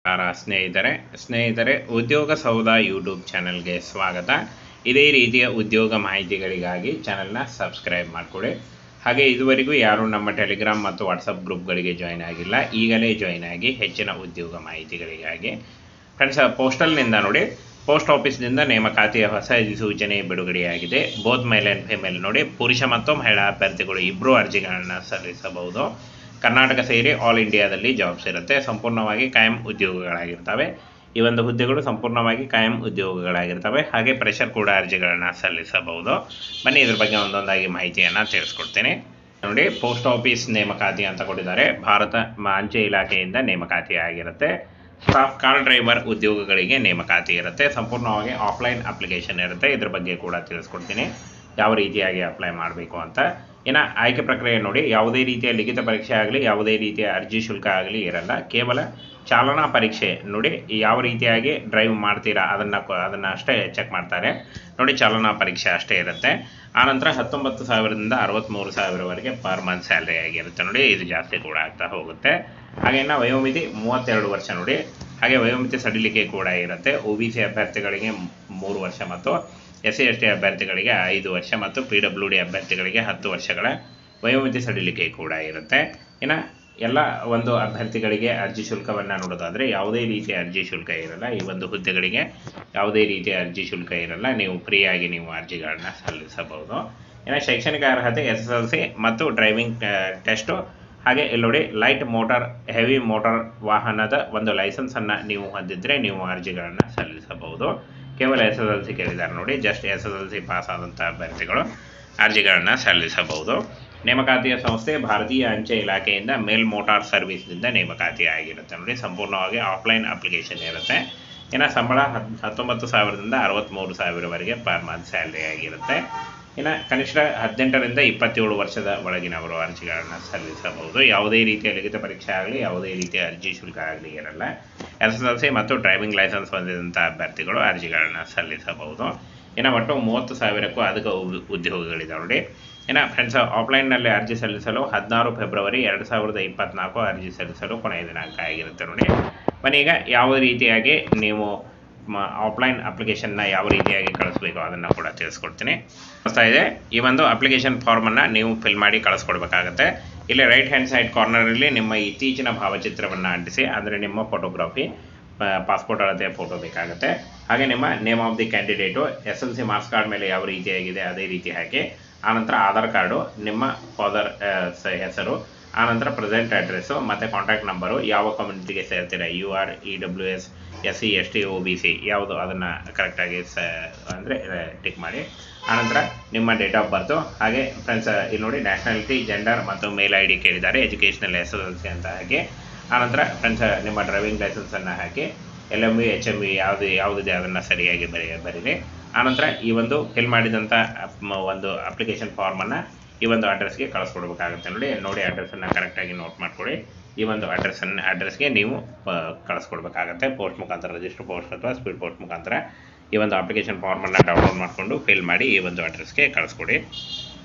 ನಮಸ್ಕಾರ ಸ್ನೇಹಿತರೆ ಸ್ನೇಹಿತರೆ ಉದ್ಯೋಗ ಸೌಧ ಯೂಟ್ಯೂಬ್ ಚಾನಲ್ಗೆ ಸ್ವಾಗತ ಇದೇ ರೀತಿಯ ಉದ್ಯೋಗ ಮಾಹಿತಿಗಳಿಗಾಗಿ ಚಾನಲ್ನ ಸಬ್ಸ್ಕ್ರೈಬ್ ಮಾಡಿಕೊಡಿ ಹಾಗೆ ಇದುವರೆಗೂ ಯಾರು ನಮ್ಮ ಟೆಲಿಗ್ರಾಮ್ ಮತ್ತು ವಾಟ್ಸಪ್ ಗ್ರೂಪ್ಗಳಿಗೆ ಜಾಯ್ನ್ ಆಗಿಲ್ಲ ಈಗಲೇ ಜಾಯ್ನ್ ಆಗಿ ಹೆಚ್ಚಿನ ಉದ್ಯೋಗ ಮಾಹಿತಿಗಳಿಗಾಗಿ ಫ್ರೆಂಡ್ಸ್ ಪೋಸ್ಟಲ್ನಿಂದ ನೋಡಿ ಪೋಸ್ಟ್ ಆಫೀಸ್ನಿಂದ ನೇಮಕಾತಿಯ ಹೊಸ ಅಧಿಸೂಚನೆ ಬಿಡುಗಡೆಯಾಗಿದೆ ಬೋತ್ ಮೇಲ್ ಆ್ಯಂಡ್ ಫಿಮೇಲ್ ನೋಡಿ ಪುರುಷ ಮತ್ತು ಮಹಿಳಾ ಅಭ್ಯರ್ಥಿಗಳು ಇಬ್ಬರು ಅರ್ಜಿಗಳನ್ನು ಸಲ್ಲಿಸಬಹುದು ಕರ್ನಾಟಕ ಸೇರಿ ಆಲ್ ಇಂಡಿಯಾದಲ್ಲಿ ಜಾಬ್ಸ್ ಇರುತ್ತೆ ಸಂಪೂರ್ಣವಾಗಿ ಕಾಯಂ ಉದ್ಯೋಗಗಳಾಗಿರ್ತವೆ ಈ ಒಂದು ಹುದ್ದೆಗಳು ಸಂಪೂರ್ಣವಾಗಿ ಕಾಯಂ ಉದ್ಯೋಗಗಳಾಗಿರ್ತವೆ ಹಾಗೆ ಪ್ರೆಷರ್ ಕೂಡ ಅರ್ಜಿಗಳನ್ನು ಸಲ್ಲಿಸಬಹುದು ಬನ್ನಿ ಇದ್ರ ಬಗ್ಗೆ ಒಂದೊಂದಾಗಿ ಮಾಹಿತಿಯನ್ನು ತಿಳಿಸ್ಕೊಡ್ತೀನಿ ನೋಡಿ ಪೋಸ್ಟ್ ಆಫೀಸ್ ನೇಮಕಾತಿ ಅಂತ ಕೊಟ್ಟಿದ್ದಾರೆ ಭಾರತ ಮ- ಅಂಚೆ ಇಲಾಖೆಯಿಂದ ನೇಮಕಾತಿ ಆಗಿರುತ್ತೆ ಸ್ಟಾಫ್ ಕಾರ್ ಡ್ರೈವರ್ ಉದ್ಯೋಗಗಳಿಗೆ ನೇಮಕಾತಿ ಇರುತ್ತೆ ಸಂಪೂರ್ಣವಾಗಿ ಆಫ್ಲೈನ್ ಅಪ್ಲಿಕೇಶನ್ ಇರುತ್ತೆ ಇದ್ರ ಬಗ್ಗೆ ಕೂಡ ತಿಳಿಸ್ಕೊಡ್ತೀನಿ ಯಾವ ರೀತಿಯಾಗಿ ಅಪ್ಲೈ ಮಾಡಬೇಕು ಅಂತ ಇನ್ನು ಆಯ್ಕೆ ಪ್ರಕ್ರಿಯೆ ನೋಡಿ ಯಾವುದೇ ರೀತಿಯ ಲಿಖಿತ ಪರೀಕ್ಷೆ ಆಗಲಿ ಯಾವುದೇ ರೀತಿಯ ಅರ್ಜಿ ಶುಲ್ಕ ಆಗಲಿ ಇರಲ್ಲ ಕೇವಲ ಚಾಲನಾ ಪರೀಕ್ಷೆ ನೋಡಿ ಯಾವ ರೀತಿಯಾಗಿ ಡ್ರೈವ್ ಮಾಡ್ತೀರಾ ಅದನ್ನು ಅದನ್ನು ಅಷ್ಟೇ ಚೆಕ್ ಮಾಡ್ತಾರೆ ನೋಡಿ ಚಾಲನಾ ಪರೀಕ್ಷೆ ಅಷ್ಟೇ ಇರುತ್ತೆ ಆನಂತರ ಹತ್ತೊಂಬತ್ತು ಸಾವಿರದಿಂದ ಅರವತ್ತ್ಮೂರು ಸಾವಿರವರೆಗೆ ಪರ್ ಮಂತ್ ಸ್ಯಾಲ್ರಿ ಆಗಿರುತ್ತೆ ನೋಡಿ ಇದು ಜಾಸ್ತಿ ಕೂಡ ಆಗ್ತಾ ಹೋಗುತ್ತೆ ಹಾಗೆ ಇನ್ನು ವಯೋಮಿತಿ ಮೂವತ್ತೆರಡು ವರ್ಷ ನೋಡಿ ಹಾಗೆ ವಯೋಮಿತಿ ಸಡಿಲಿಕೆ ಕೂಡ ಇರುತ್ತೆ ಒ ಬಿ ಸಿ ಅಭ್ಯರ್ಥಿಗಳಿಗೆ ಮ್- ಮೂರು ವರ್ಷ ಮತ್ತು ಎಸ್ ಸಿ ಎಸ್ ಟಿ ಅಭ್ಯರ್ಥಿಗಳಿಗೆ ಐದು ವರ್ಷ ಮತ್ತು ಪಿ ಡಬ್ಲ್ಯೂ ಡಿ ಅಭ್ಯರ್ಥಿಗಳಿಗೆ ಹತ್ತು ವರ್ಷಗಳ ವಯೋಮಿತಿ ಸಡಿಲಿಕೆ ಕೂಡ ಇರುತ್ತೆ ಇನ್ನು ಎಲ್ಲ ಒಂದು ಅಭ್ಯರ್ಥಿಗಳಿಗೆ ಅರ್ಜಿ ಶುಲ್ಕವನ್ನು ನೋಡೋದಾದರೆ ಯಾವುದೇ ರೀತಿಯ ಅರ್ಜಿ ಶುಲ್ಕ ಇರಲ್ಲ ಈ ಒಂದು ಹುದ್ದೆಗಳಿಗೆ ಯಾವುದೇ ರೀತಿಯ ಅರ್ಜಿ ಶುಲ್ಕ ಇರಲ್ಲ ನೀವು ಫ್ರೀಯಾಗಿ ನೀವು ಅರ್ಜಿಗಳನ್ನ ಸಲ್ಲಿಸಬಹುದು ಇನ್ನು ಶೈಕ್ಷಣಿಕ ಅರ್ಹತೆ ಎಸ್ ಎಸ್ ಎಲ್ ಸಿ ಮತ್ತು ಡ್ರೈವಿಂಗ್ ಟೆಸ್ಟು ಹಾಗೆ ಇಲ್ಲಿ ನೋಡಿ ಲೈಟ್ ಮೋಟಾರ್ ಹೆವಿ ಮೋಟಾರ್ ವಾಹನದ ಒಂದು ಲೈಸೆನ್ಸನ್ನು ನೀವು ಹೊಂದಿದ್ರೆ ನೀವು ಅರ್ಜಿಗಳನ್ನು ಸಲ್ಲಿಸಬಹುದು ಕೇವಲ ಎಸ್ ಎಸ್ ಎಲ್ ಸಿ ಕೇಳಿದ್ದಾರೆ ನೋಡಿ just S S L C pass ಆದಂಥ ಅಭ್ಯರ್ಥಿಗಳು ಅರ್ಜಿಗಳನ್ನು ಸಲ್ಲಿಸಬಹುದು ನೇಮಕಾತಿಯ ಸಂಸ್ಥೆ ಭಾರತೀಯ ಅಂಚೆ ಇಲಾಖೆಯಿಂದ ಮೇಲ್ ಮೋಟಾರ್ ಸರ್ವಿಸ್ನಿಂದ ನೇಮಕಾತಿ ಆಗಿರುತ್ತೆ ನೋಡಿ ಸಂಪೂರ್ಣವಾಗಿ ಆಫ್ಲೈನ್ ಅಪ್ಲಿಕೇಶನ್ ಇರುತ್ತೆ ಇನ್ನು ಸಂಬಳ ಹತ್ ಹತ್ತೊಂಬತ್ತು ಸಾವಿರದಿಂದ ಅರವತ್ತ್ಮೂರು ಸಾವಿರವರೆಗೆ ಪರ್ ಮಂತ್ ಸ್ಯಾಲ್ರಿ ಆಗಿರುತ್ತೆ ಇನ್ನು ಕನಿಷ್ಠ ಹದಿನೆಂಟರಿಂದ ಇಪ್ಪತ್ತೇಳು ವರ್ಷದ ಒಳಗಿನವರು ಅರ್ಜಿಗಳನ್ನು ಸಲ್ಲಿಸಬಹುದು ಯಾವುದೇ ರೀತಿಯ ಲಿಖಿತ ಪರೀಕ್ಷೆ ಆಗಲಿ ಯಾವುದೇ ರೀತಿಯ ಅರ್ಜಿ ಶುಲ್ಕ ಆಗಲಿ ಇರಲ್ಲ ಎಸ್ ಎಸ್ ಎಲ್ ಸಿ ಮತ್ತು ಡ್ರೈವಿಂಗ್ ಲೈಸೆನ್ಸ್ ಹೊಂದಿದಂಥ ಅಭ್ಯರ್ಥಿಗಳು ಅರ್ಜಿಗಳನ್ನು ಸಲ್ಲಿಸಬಹುದು ಇನ್ನು ಒಟ್ಟು ಮೂವತ್ತು ಸಾವಿರಕ್ಕೂ ಅಧಿಕ ಉದ್- ಉದ್ಯೋಗಗಳಿದಾವೆ ನೋಡಿ ಇನ್ನು ಫ್ರೆಂಡ್ಸ್ ಆಫ್ಲೈನ್ನಲ್ಲಿ ಅರ್ಜಿ ಸಲ್ಲಿಸಲು ಹದಿನಾರು ಫೆಬ್ರವರಿ ಎರಡು ಸಾವಿರದ ಇಪ್ಪತ್ನಾಲ್ಕು ಅರ್ಜಿ ಸಲ್ಲಿಸಲು ಕೊನೆಯ ದಿನಾಂಕ ಆಗಿರುತ್ತೆ ನೋಡಿ ಬನ್ನಿ ಈಗ ಯಾವ ರೀತಿಯಾಗಿ ನೀವು ಆಫ್ಲೈನ್ ಅಪ್ಲಿಕೇಶನ್ನ ಯಾವ ರೀತಿಯಾಗಿ ಕಳಿಸ್ಬೇಕು ಅದನ್ನು ಕೂಡ ತಿಳಿಸ್ಕೊಡ್ತೀನಿ ಅನಿಸ್ತಾ ಇದೆ ಈ ಒಂದು ಅಪ್ಲಿಕೇಶನ್ ಫಾರ್ಮನ್ನು ನೀವು ಫಿಲ್ ಮಾಡಿ ಕಳಿಸ್ಕೊಡ್ಬೇಕಾಗತ್ತೆ ಇಲ್ಲಿ ರೈಟ್ ಹ್ಯಾಂಡ್ ಸೈಡ್ ಕಾರ್ನರಲ್ಲಿ ನಿಮ್ಮ ಇತ್ತೀಚಿನ ಭಾವಚಿತ್ರವನ್ನು ಅಂಟಿಸಿ ಅಂದರೆ ನಿಮ್ಮ ಫೋಟೋಗ್ರಫಿ ಪಾಸ್ಪೋರ್ಟ್ ಅಳತೆಯ ಫೋಟೋ ಬೇಕಾಗುತ್ತೆ ಹಾಗೆ ನಿಮ್ಮ name of the candidate S L C marks card ಮೇಲೆ ಯಾವ ರೀತಿಯಾಗಿದೆ ಅದೇ ರೀತಿ ಹಾಕಿ ಆನಂತರ ಆಧಾರ್ ಕಾರ್ಡು ನಿಮ್ಮ ಫಾದರ್ ಹೆಸರು ಆನಂತರ ಪ್ರೆಸೆಂಟ್ ಅಡ್ರೆಸ್ಸು ಮತ್ತು ಕಾಂಟ್ಯಾಕ್ಟ್ ನಂಬರು ಯಾವ ಕಮ್ಯುನಿಟಿಗೆ ಸೇರ್ತೀರಾ U R E W S S C S T O B C ಯಾವುದು ಅದನ್ನು ಕರೆಕ್ಟಾಗಿ ಸ ಅಂದರೆ ಟಿಕ್ ಮಾಡಿ ಆನಂತರ ನಿಮ್ಮ ಡೇಟ್ ಆಫ್ ಬರ್ತು ಹಾಗೆ ಫ್ರೆಂಡ್ಸ್ ಇಲ್ಲಿ ನೋಡಿ ನ್ಯಾಷನಾಲಿಟಿ ಜೆಂಡರ್ ಮತ್ತು ಮೇಲ್ ಐ ಡಿ ಕೇಳಿದ್ದಾರೆ educational S S L C ಅಂತ ಹಾಕಿ ಆನಂತರ ಫ್ರೆಂಡ್ಸ್ ನಿಮ್ಮ ಡ್ರೈವಿಂಗ್ ಲೈಸೆನ್ಸನ್ನು ಹಾಕಿ L M V H M V ಯಾವುದು ಯಾವುದಿದೆ ಅದನ್ನು ಸರಿಯಾಗಿ ಬರೀ ಬರೀರಿ ಆನಂತರ ಈ ಒಂದು ಫಿಲ್ ಮಾಡಿದಂಥ ಅಪ್- ಮ- ಒಂದು ಅಪ್ಲಿಕೇಶನ್ ಫಾರ್ಮನ್ನು ಈ ಒಂದು ಅಡ್ರೆಸ್ಗೆ ಕಳಿಸ್ಕೊಡ್ಬೇಕಾಗುತ್ತೆ ನೋಡಿ ನೋಡಿ ಅಡ್ರೆಸ್ಸನ್ನು ಕರೆಕ್ಟಾಗಿ ನೋಟ್ ಮಾಡ್ಕೊಳ್ಳಿ ಈ ಒಂದು ಅಡ್ರೆಸ್ಸನ್ನು ಅಡ್ರೆಸ್ಗೆ ನೀವು ಆ, ಕಳಿಸ್ಕೊಡ್ಬೇಕಾಗತ್ತೆ ಪೋಸ್ಟ್ ಮುಖಾಂತರ ರಿಜಿಸ್ಟರ್ ಪೋಸ್ಟ್ ಅಥವಾ ಸ್ಪೀಡ್ ಪೋಸ್ಟ್ ಮುಖಾಂತರ ಈ ಒಂದು ಅಪ್ಲಿಕೇಶನ್ ಫಾರ್ಮನ್ನು ಡೌನ್ಲೋಡ್ ಮಾಡಿಕೊಂಡು ಫಿಲ್ ಮಾಡಿ ಈ ಒಂದು ಅಡ್ರೆಸ್ಗೆ ಕಳಿಸ್ಕೊಡಿ